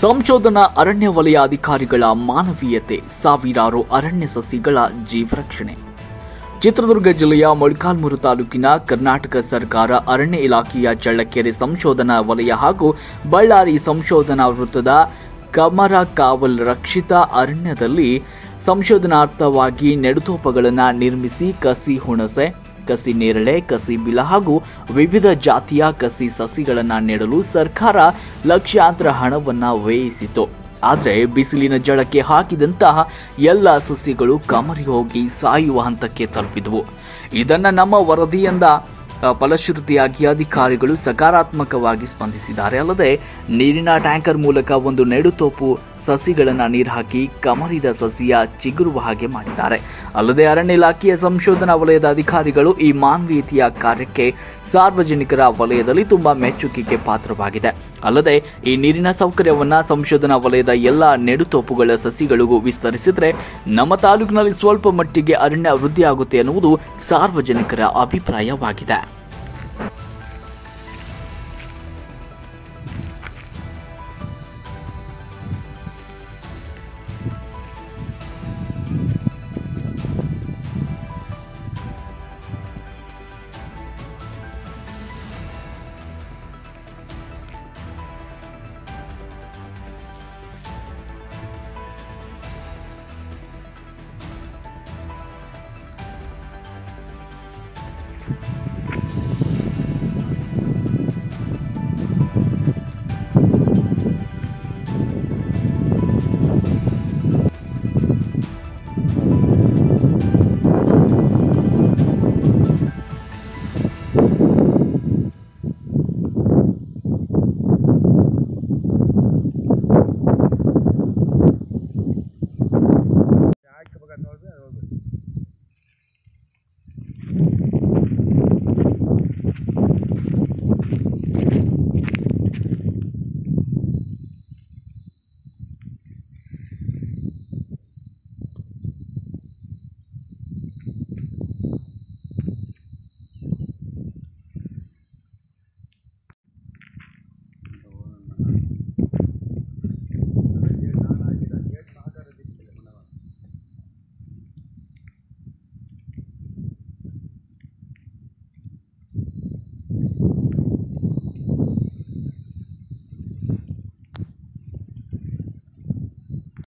ಸಂಶೋಧನಾ ಅರಣ್ಯ ವಲಯ ಅಧಿಕಾರಿಗಳ ಮಾನವೀಯತೆ ಸಾವಿರಾರು ಅರಣ್ಯ ಸಸಿಗಳ ಜೀವರಕ್ಷಣೆ ಚಿತ್ರದುರ್ಗ ಜಿಲ್ಲೆಯ ಮೊಳಕಾಲ್ಮೂರು ತಾಲೂಕಿನ ಕರ್ನಾಟಕ ಸರ್ಕಾರ ಅರಣ್ಯ ಇಲಾಖೆಯ ಚಳ್ಳಕೆರೆ ಸಂಶೋಧನಾ ವಲಯ ಹಾಗೂ ಬಳ್ಳಾರಿ ಸಂಶೋಧನಾ ವೃತ್ತದ ಕಮರ ಕಾವಲ್ ರಕ್ಷಿತ ಅರಣ್ಯದಲ್ಲಿ ಸಂಶೋಧನಾರ್ಥವಾಗಿ ನೆಡುತೋಪಗಳನ್ನು ನಿರ್ಮಿಸಿ ಕಸಿ ಹುಣಸೆ ಕಸಿ ನೇರಳೆ ಕಸಿ ಬಿಲ ಹಾಗೂ ವಿವಿಧ ಜಾತಿಯ ಕಸಿ ಸಸಿಗಳನ್ನು ನೆಡಲು ಸರ್ಕಾರ ಲಕ್ಷಾಂತರ ಹಣವನ್ನ ವ್ಯಯಿಸಿತು ಆದರೆ ಬಿಸಿಲಿನ ಜಳಕ್ಕೆ ಹಾಕಿದಂತಹ ಎಲ್ಲ ಸಸ್ಯಗಳು ಕಮರಿ ಹೋಗಿ ಸಾಯುವ ಹಂತಕ್ಕೆ ತಲುಪಿದವು ಇದನ್ನ ನಮ್ಮ ವರದಿಯಿಂದ ಅ, ಫಲಶ್ರುತಿಯಾಗಿ ಅಧಿಕಾರಿಗಳು ಸಕಾರಾತ್ಮಕವಾಗಿ ಸ್ಪಂದಿಸಿದ್ದಾರೆ ಅಲ್ಲದೆ ನೀರಿನ ಟ್ಯಾಂಕರ್ ಮೂಲಕ ಒಂದು ನೆಡುತೋಪು ಸಸಿಗಳನ್ನು ನೀರು ಹಾಕಿ ಕಮರಿದ ಸಸಿಯ ಚಿಗುರುವ ಹಾಗೆ ಮಾಡಿದ್ದಾರೆ ಅಲ್ಲದೆ ಅರಣ್ಯ ಇಲಾಖೆಯ ಸಂಶೋಧನಾ ವಲಯದ ಅಧಿಕಾರಿಗಳು ಈ ಮಾನವೀಯತೆಯ ಕಾರ್ಯಕ್ಕೆ ಸಾರ್ವಜನಿಕರ ವಲಯದಲ್ಲಿ ತುಂಬಾ ಮೆಚ್ಚುಗೆಗೆ ಪಾತ್ರವಾಗಿದೆ ಅಲ್ಲದೆ ಈ ನೀರಿನ ಸೌಕರ್ಯವನ್ನ ಸಂಶೋಧನಾ ವಲಯದ ಎಲ್ಲ ನೆಡುತೋಪುಗಳ ಸಸಿಗಳಿಗೂ ವಿಸ್ತರಿಸಿದ್ರೆ ನಮ್ಮ ತಾಲೂಕಿನಲ್ಲಿ ಸ್ವಲ್ಪ ಮಟ್ಟಿಗೆ ಅರಣ್ಯ ವೃದ್ಧಿಯಾಗುತ್ತೆ ಎನ್ನುವುದು ಸಾರ್ವಜನಿಕರ ಅಭಿಪ್ರಾಯವಾಗಿದೆ